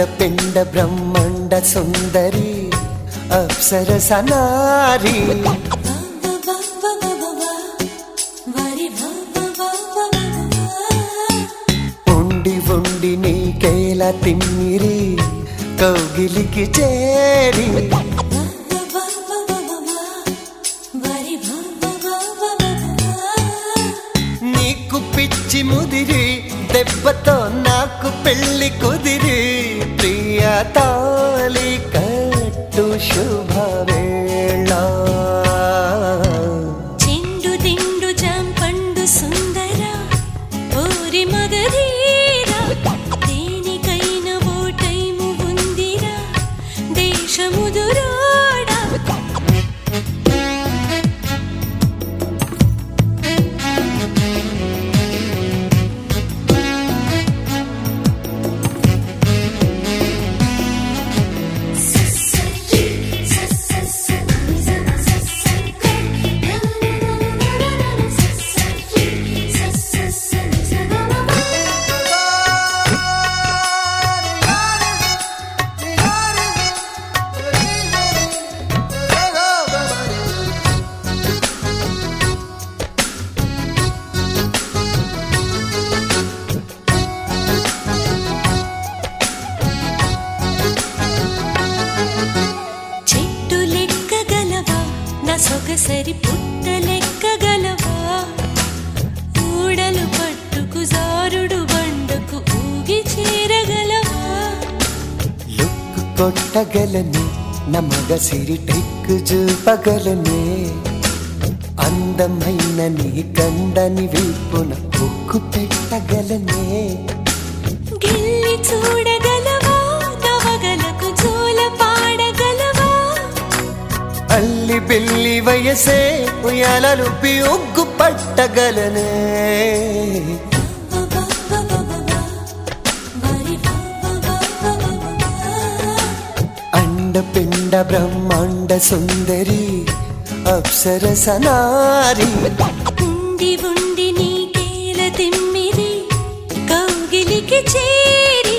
పిండ బ్రహ్మాండ సుందరి అప్సర సనారి ఉండి ఉండి నీకేలా తిమ్మిరి కౌగిలికి చేరి నీకు పిచ్చి ముదిరి దెబ్బతో నాకు పెళ్లి కుదిరి ప్రియ తాళి కట్టు శుభవేళ చెండు దిండు జాంపండు సుందర ఓరి మగధీరా దేనికైన ఓ టైము ఉందిరా దేశముదురోడా చెట్టు లెక్కగలవా నా సొగసరి పుట్ట లెక్కగలవా ఊడలు పట్టుకు జారుడు బండకు ఊగి చేరగలవా లుక్ కొట్టగలని నమగ సిరి టెక్కు చూపగలనే అందమైన నీ కందని వీపున ఉక్కు పెట్టగలనే గిల్లి చూడగలవా నవగలకు జోల పాడగలవా అల్లి బిల్లి వయసే ఉయ్యాలలు ఉగ్గు పట్టగలనే అండ పిండ బ్రహ్మాండ సుందరి అప్సర సనారి ఉండి ఉండి నీకేల తిమ్మిరి కౌగిలికి చేరి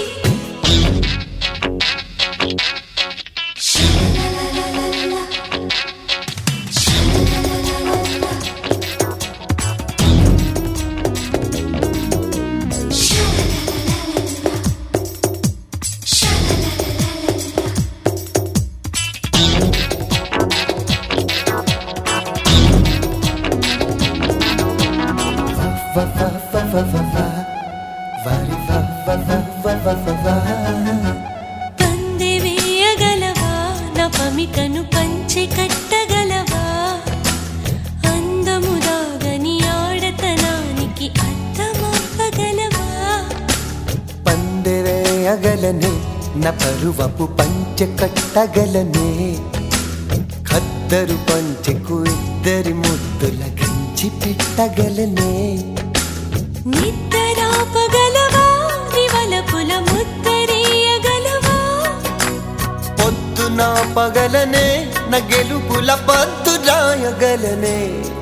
వ వ వ వ వ వ. వరి వ వ వ వ వ వ వ. పందె వేయగలవా నా పమిటను పంచె కట్టగలవా అందము దాగని ఆడతనానికి అర్థమవ్వగలవా పందిరేయగలనే నా పరువపు పంచె కట్టగలనే ఖద్దరు పంచెకు ఇద్దరి ముద్దుల గంచి పెట్టగలనే నిద్రాపగలవా నివలపుల ముద్దరేయగలవా పొద్దున పగలనే నా గెలుపుల పద్దు రాయగలనే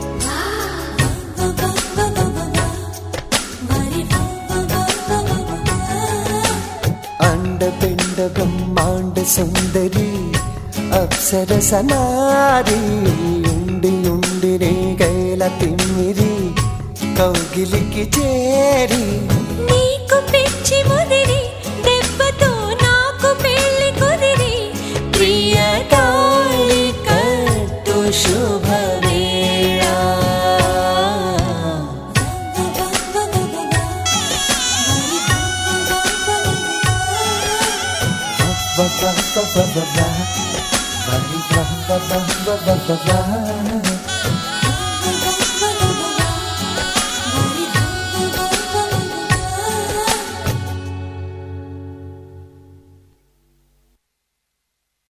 అండ పిండ బ్రహ్మాండ సుందరి అప్సర సనారి ఉండి ఉండి నీ గైల తిమ్మిరి కౌగిలికి చేరి నీకు పిచ్చి ముదిరి దెబ్బతో నాకు పెళ్లి కుదిరి ప్రియ తాళి కట్టు శుభవేళ వ వ వ వ వ వ. వరి వ వ వ వ వ వ వ.